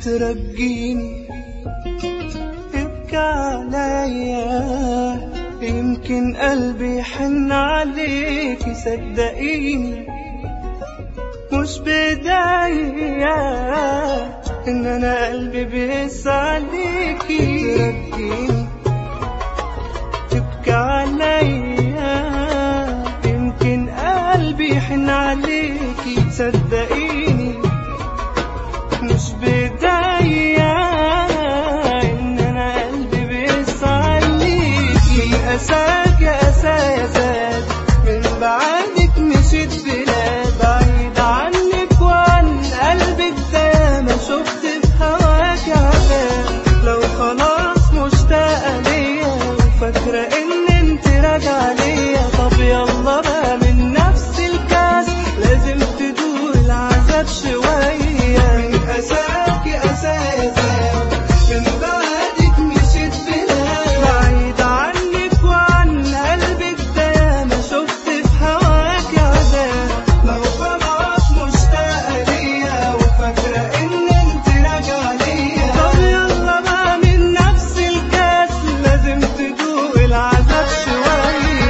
ترجيني ابكي عليا يمكن قلبي يحن عليكي صدقيني مش بداية ان انا قلبي بيس عليكي ترجيني تبكي عليا يمكن قلبي يحن عليكي صدقيني مش بداية ان انا قلبي بيس عليكي من اساك يا اسايا زاد من بعدك مشيت بلاد بعيد عنك وعن قلبك ده ما شفت في هواك عذاب لو خلاص مشتاقة ليا وفاكرة ان انت راجعة ليا طب يلا بقى من نفس الكاس لازم تدوق العذاب شوية من أساك أسايا زاد من بعدك مشيت بلاد بعيد عنك وعن قلبك ده ما شفت في هواك عذاب لو خلاص مشتاقة ليا وفاكرة إن أنت راجعة ليا طب يلا بقى من نفس الكاس لازم تدوق العذاب شوية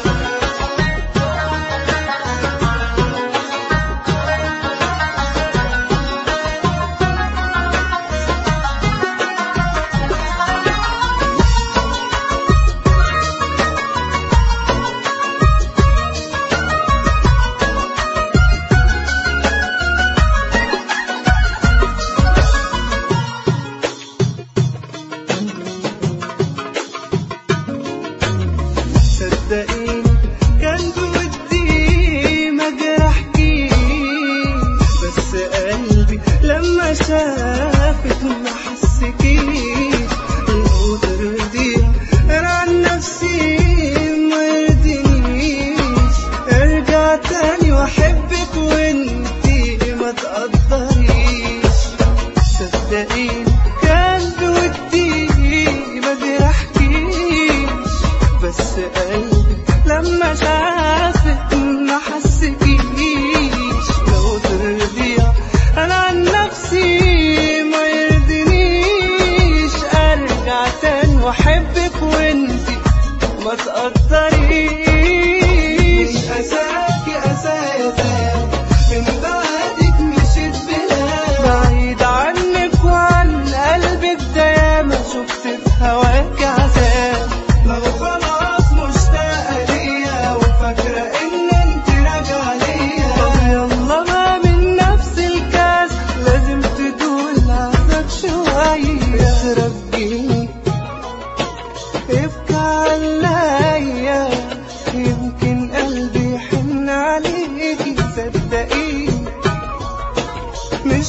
صدقيني كان بودي ما جرحكيش بس قلبي لما شافك ما حسكيش لو ترضي انا عن نفسي ما يرضينيش ارجع تاني واحبك وانتي ما تقدريش صدقيني كان بودي ما جرحكيش بس قلبي لما شافك ما حسكيش لو ترضيها انا عن نفسي ما يرضينيش ارجع تاني واحبك وانتي ما تقدريش مش اساك اسايا زاد من بعدك مشيت بلاد بعيد عنك وعن قلبك ده ياما شفت في هواك عذاب لو خلاص مشتاقة ليا وفاكرة إن أنت راجعة ليا طب يلا بقى من نفس الكاس لازم تدوق العذاب شوية ترجيني ابكي عليا يمكن قلبي يحن عليكي صدقيني مش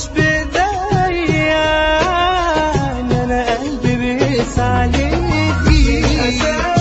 بداية ان انا قلبي بيس عليكي